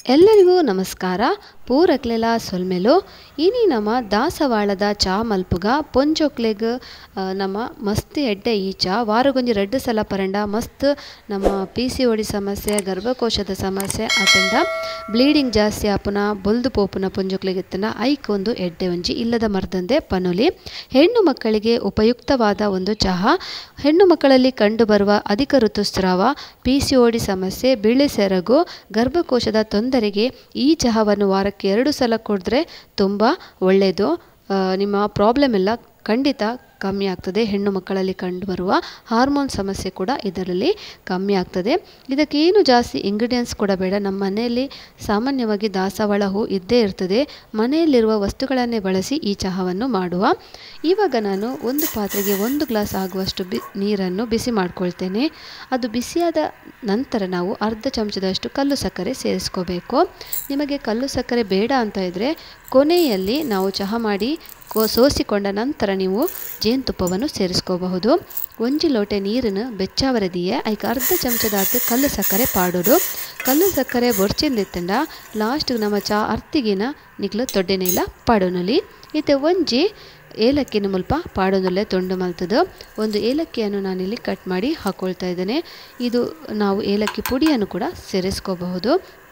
ಎಲ್ಲರಿಗೂ ನಮಸ್ಕಾರ ಪೂರಕ್ಲೆಲ ಸೊಲ್ಮೆಲು ಇನಿ ನಮ ದಾಸವಾಳದ ಚಾ ಮಲ್ಪುಗ ಪೊಂಜೊಕ್ಲೆಗ್ ಆ, ನಮ ಮಸ್ತ್ ಎಡ್ಡೆ ಈ ಚಾ ವಾರಗೊಂಜಿ ರಡ್ಡ್ ಸಲ ಪರಂಡ ಮಸ್ತ್ ನಮ್ಮ ಪಿ ಸಿ ಒಡಿ ಸಮಸ್ಯೆ ಗರ್ಭಕೋಶದ ಸಮಸ್ಯೆ ಅತಂಡ ಬ್ಲೀಡಿಂಗ್ ಜಾಸ್ತಿ ಆಪುನ ಬೊಲ್ದು ಪೋಪುನ ಪೊಂಜೊಕ್ಲೆಗ್ ಇತ್ತನ ಐಕ್ ಒಂದು ಎಡ್ಡೆ ಒಂಜಿ ಇಲ್ಲದ ಮರ್ದಂದೆ ಪನುಲಿ ಹೆಣ್ಣು ಮಕ್ಕಳಿಗೆ ಉಪಯುಕ್ತವಾದ ಒಂದು ಚಹಾ ಹೆಣ್ಣು ಮಕ್ಕಳಲ್ಲಿ ಕಂಡುಬರುವ ಅಧಿಕ ಋತುಸ್ರಾವ ಪಿ ಸಿ ಒಡಿ ಸಮಸ್ಯೆ ಬಿಳಿ ಸೆರಗು ಗರ್ಭಕೋಶದ ತೊಂದರೆಗೆ ಈ ಚಹಾವನ್ನು ವಾರಕ್ಕೆ ಎರಡು ಸಲ ಕುಡಿದ್ರೆ ತುಂಬ ಒಳ್ಳೆಯದು ಆ, ನಿಮ್ಮ ಪ್ರಾಬ್ಲಮ್ ಎಲ್ಲ ಖಂಡಿತ ಕಮ್ಮಿ ಆಗ್ತದೆ ಹೆಣ್ಣು ಮಕ್ಕಳಲ್ಲಿ ಕಂಡುಬರುವ ಹಾರ್ಮೋನ್ ಸಮಸ್ಯೆ ಕೂಡ ಇದರಲ್ಲಿ ಕಮ್ಮಿ ಆಗ್ತದೆ ಇದಕ್ಕೆ ಏನು ಜಾಸ್ತಿ ಇಂಗ್ರೀಡಿಯೆಂಟ್ಸ್ ಕೂಡ ಬೇಡ ನಮ್ಮ ಮನೆಯಲ್ಲಿ ಸಾಮಾನ್ಯವಾಗಿ ದಾಸವಾಳ ಹೂ ಇದ್ದೇ ಇರ್ತದೆ ಮನೆಯಲ್ಲಿರುವ ವಸ್ತುಗಳನ್ನೇ ಬಳಸಿ ಈ ಚಹಾವನ್ನು ಮಾಡುವ ಇವಾಗ ನಾನು ಒಂದು ಪಾತ್ರೆಗೆ ಒಂದು ಗ್ಲಾಸ್ ಆಗುವಷ್ಟು ಬಿ ನೀರನ್ನು ಬಿಸಿ ಮಾಡ್ಕೊಳ್ತೇನೆ ಅದು ಬಿಸಿಯಾದ ನಂತರ ನಾವು ಅರ್ಧ ಚಮಚದಷ್ಟು ಕಲ್ಲು ಸಕ್ಕರೆ ಸೇರಿಸ್ಕೋಬೇಕು ನಿಮಗೆ ಕಲ್ಲು ಸಕ್ಕರೆ ಬೇಡ ಅಂತ ಇದ್ದರೆ ಕೊನೆಯಲ್ಲಿ ನಾವು ಚಹಾ ಮಾಡಿ ಕೋ ಸೋಸಿಕೊಂಡ ನಂತರ ನೀವು ಜೇನುತುಪ್ಪವನ್ನು ಸೇರಿಸ್ಕೋಬಹುದು ಒಂಜಿ ಲೋಟೆ ನೀರನ್ನು ಬೆಚ್ಚಾವರದಿಯೇ ಐಕ್ ಅರ್ಧ ಚಮಚದಾತು ಕಲ್ಲು ಸಕ್ಕರೆ ಪಾಡೋಡು ಕಲ್ಲು ಸಕ್ಕರೆ ಬೊರ್ಚಿಂದಿತ್ತಂಡ ಲಾಸ್ಟ್ ನಮ್ಮ ಚಾ ಅರ್ತಿಗಿನ ನಿಗ್ಲು ತೊಡ್ಡೆನೆಲ್ಲ ಪಾಡೋನಲಿ ಇತ್ತೆ ಒಂಜಿ ಏಲಕ್ಕಿನ ಮುಲ್ಪ ಪಾಡೋನಲ್ಲೇ ತೊಂಡು ಮಲ್ತದು ಒಂದು ಏಲಕ್ಕಿಯನ್ನು ನಾನಿಲ್ಲಿ ಕಟ್ ಮಾಡಿ ಹಾಕ್ಕೊಳ್ತಾ ಇದ್ದೇನೆ ಇದು ನಾವು ಏಲಕ್ಕಿ ಪುಡಿಯನ್ನು ಕೂಡ ಸೇರಿಸ್ಕೋಬಹುದು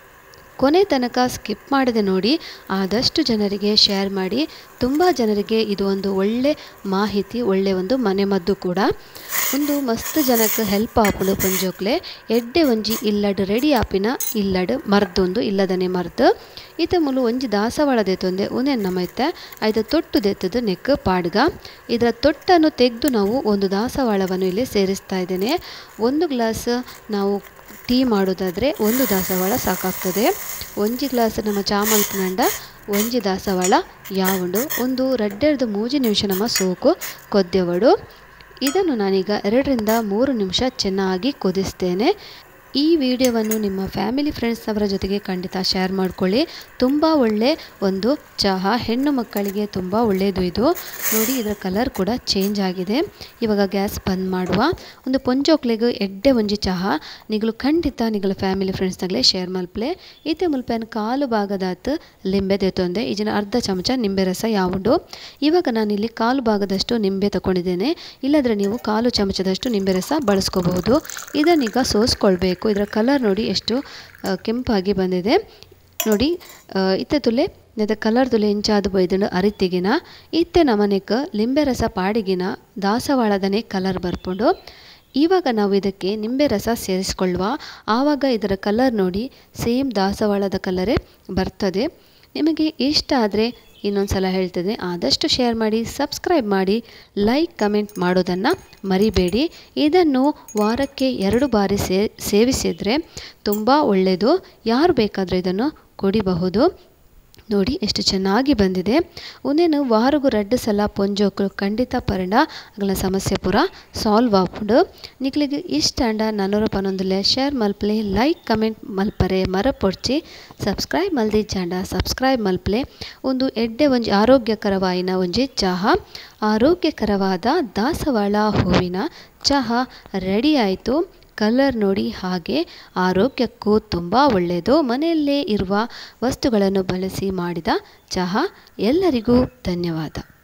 ಕೊನೆ ತನಕ ಸ್ಕಿಪ್ ಮಾಡದೆ ನೋಡಿ ಆದಷ್ಟು ಜನರಿಗೆ ಶೇರ್ ಮಾಡಿ ತುಂಬ ಜನರಿಗೆ ಇದು ಒಂದು ಒಳ್ಳೆ ಮಾಹಿತಿ ಒಳ್ಳೆ ಒಂದು ಮನೆಮದ್ದು ಕೂಡ ಒಂದು ಮಸ್ತ್ ಜನಕ್ಕೆ ಹೆಲ್ಪ್ ಆಪುಂಡು ಪಂಜೋಕ್ಲೆ ಎಡ್ಡೆ ಒಂಜಿ ಇಲ್ಲಡ್ ರೆಡಿ ಆಪಿನ ಇಲ್ಲಡ್ ಮರ್ದೊಂದು ಇಲ್ಲದನೆ ಮರ್ದು ಈತ ಮುಲು ಒಂಜಿ ದಾಸವಾಳ ದೆತ್ತೊಂದೆ ಉನೆನ್ ನಮೈತೆ ಐತ ತೊಟ್ಟು ದೆತ್ತದು ನೆಕ್ ಪಾಡ್ಗ ಇದರ ತೊಟ್ಟನ್ನು ತೆಗೆದು ನಾವು ಒಂದು ದಾಸವಾಳವನ್ನು ಇಲ್ಲಿ ಸೇರಿಸ್ತಾ ಇದ್ದೇನೆ ಒಂದು ಗ್ಲಾಸ್ ನಾವು ಟೀ ಮಾಡೋದಾದರೆ ಒಂದು ದಾಸವಾಳ ಸಾಕಾಗ್ತದೆ ಒಂಜಿ ಗ್ಲಾಸ್ ನಮ್ಮ ಚಾ ಮಲ್ಪನಂಡ ಒಂಜಿ ದಾಸವಾಳ ಯಾವುಂಡು ಒಂದು ರಡ್ಡೆರ್ದು ಮೂಜಿ ನಿಮಿಷ ನಮ್ಮ ಸೋಕು ಕೊದ್ದೆವಡು ಇದನ್ನು ನಾನೀಗ ಎರಡರಿಂದ ಮೂರು ನಿಮಿಷ ಚೆನ್ನಾಗಿ ಕುದಿಸ್ತೇನೆ ಈ ವಿಡಿಯೋವನ್ನು ನಿಮ್ಮ ಫ್ಯಾಮಿಲಿ ಫ್ರೆಂಡ್ಸ್ನವರ ಜೊತೆಗೆ ಖಂಡಿತ ಶೇರ್ ಮಾಡ್ಕೊಳ್ಳಿ ತುಂಬ ಒಳ್ಳೆ ಒಂದು ಚಹಾ ಹೆಣ್ಣು ಮಕ್ಕಳಿಗೆ ತುಂಬ ಒಳ್ಳೆಯದು ಇದು ನೋಡಿ ಇದರ ಕಲರ್ ಕೂಡ ಚೇಂಜ್ ಆಗಿದೆ ಇವಾಗ ಗ್ಯಾಸ್ ಬಂದ್ ಮಾಡುವ ಒಂದು ಪೊಂಜೋಕ್ಲೆಗ್ ಎಡ್ಡೆ ಒಂಜಿ ಚಹಾ ನಿಗಳು ಖಂಡಿತ ನಿಗಳ ಫ್ಯಾಮಿಲಿ ಫ್ರೆಂಡ್ಸ್ನಾಗಲೇ ಶೇರ್ ಮಲ್ಪಲೆ ಈತೆ ಮುಲ್ಪೆನ ಕಾಲು ಭಾಗದಾತ್ ಲಿಂಬೆ ತೆತ್ತೊಂದೆ ಈಜಿನ ಅರ್ಧ ಚಮಚ ನಿಂಬೆ ರಸ ಯಾವುದು ಇವಾಗ ನಾನಿಲ್ಲಿ ಕಾಲು ಭಾಗದಷ್ಟು ನಿಂಬೆ ತಗೊಂಡಿದ್ದೇನೆ ಇಲ್ಲದ್ರೆ ನೀವು ಕಾಲು ಚಮಚದಷ್ಟು ನಿಂಬೆ ರಸ ಬಳಸ್ಕೋಬಹುದು ಇದನ್ನೀಗ ಸೋಸ್ಕೊಳ್ಬೇಕು ಇದರ ಕಲರ್ ನೋಡಿ ಎಷ್ಟು ಆ, ಕೆಂಪಾಗಿ ಬಂದಿದೆ ನೋಡಿ ಆ, ಇತ್ತೆ ತುಲೆ ನೆದ ಕಲರ್ ತುಲೆ ಇಂಚಾದು ಬೈದನು ಅರಿತಿಗಿನ ಇತ್ತೆ ನಮನೆಕ್ ಲಿಂಬೆ ರಸ ಪಾಡಿಗಿನ ದಾಸವಾಳದನೆ ಕಲರ್ ಬರ್ಕೊಂಡು ಇವಾಗ ನಾವು ಇದಕ್ಕೆ ನಿಂಬೆ ರಸ ಸೇರಿಸ್ಕೊಳ್ಳುವ ಆವಾಗ ಇದರ ಕಲರ್ ನೋಡಿ ಸೇಮ್ ದಾಸವಾಳದ ಕಲರೇ ಬರ್ತದೆ ನಿಮಗೆ ಇಷ್ಟ ಆದರೆ ಇನ್ನೊಂದು ಸಲ ಹೇಳ್ತದೆ ಆದಷ್ಟು ಶೇರ್ ಮಾಡಿ ಸಬ್ಸ್ಕ್ರೈಬ್ ಮಾಡಿ ಲೈಕ್ ಕಮೆಂಟ್ ಮಾಡೋದನ್ನು ಮರಿಬೇಡಿ ಇದನ್ನು ವಾರಕ್ಕೆ ಎರಡು ಬಾರಿ ಸೇ ಸೇವಿಸಿದರೆ ತುಂಬ ಒಳ್ಳೆಯದು ಯಾರು ಬೇಕಾದರೂ ಇದನ್ನು ಕುಡಿಬಹುದು ನೋಡಿ ಎಷ್ಟು ಚೆನ್ನಾಗಿ ಬಂದಿದೆ ಉಂದೇನು ವಾರಗು ರಡ್ಡು ಸಲ ಪೊಂಜೋಕ್ಲು ಖಂಡಿತ ಪರಂಡ ಅಗಲ ಸಮಸ್ಯೆ ಪೂರ ಸಾಲ್ವ್ ಆಪುಂಡು ನಿಕ್ಲಿಗೆ ಇಷ್ಟ ಅಂಡ ನನ್ನೂರ ಪನ್ನೊಂದುಲೆ ಶೇರ್ ಮಲ್ಪಲೆ ಲೈಕ್ ಕಮೆಂಟ್ ಮಲ್ಪರೆ ಮರ ಪೊಡ್ಚಿ ಸಬ್ಸ್ಕ್ರೈಬ್ ಮಲ್ದಿ ಜಾಂಡ ಸಬ್ಸ್ಕ್ರೈಬ್ ಮಲ್ಪಲೆ ಒಂದು ಎಡ್ಡೆ ಒಂಜಿ ಆರೋಗ್ಯಕರವಾಯಿನ ಒಂಜಿ ಚಹಾ ಆರೋಗ್ಯಕರವಾದ ದಾಸವಾಳ ಹೂವಿನ ಚಹಾ ರೆಡಿ ಆಯಿತು ಕಲರ್ ನೋಡಿ ಹಾಗೆ ಆರೋಗ್ಯಕ್ಕೂ ತುಂಬ ಒಳ್ಳೆಯದು ಮನೆಯಲ್ಲೇ ಇರುವ ವಸ್ತುಗಳನ್ನು ಬಳಸಿ ಮಾಡಿದ ಚಹಾ ಎಲ್ಲರಿಗೂ ಧನ್ಯವಾದ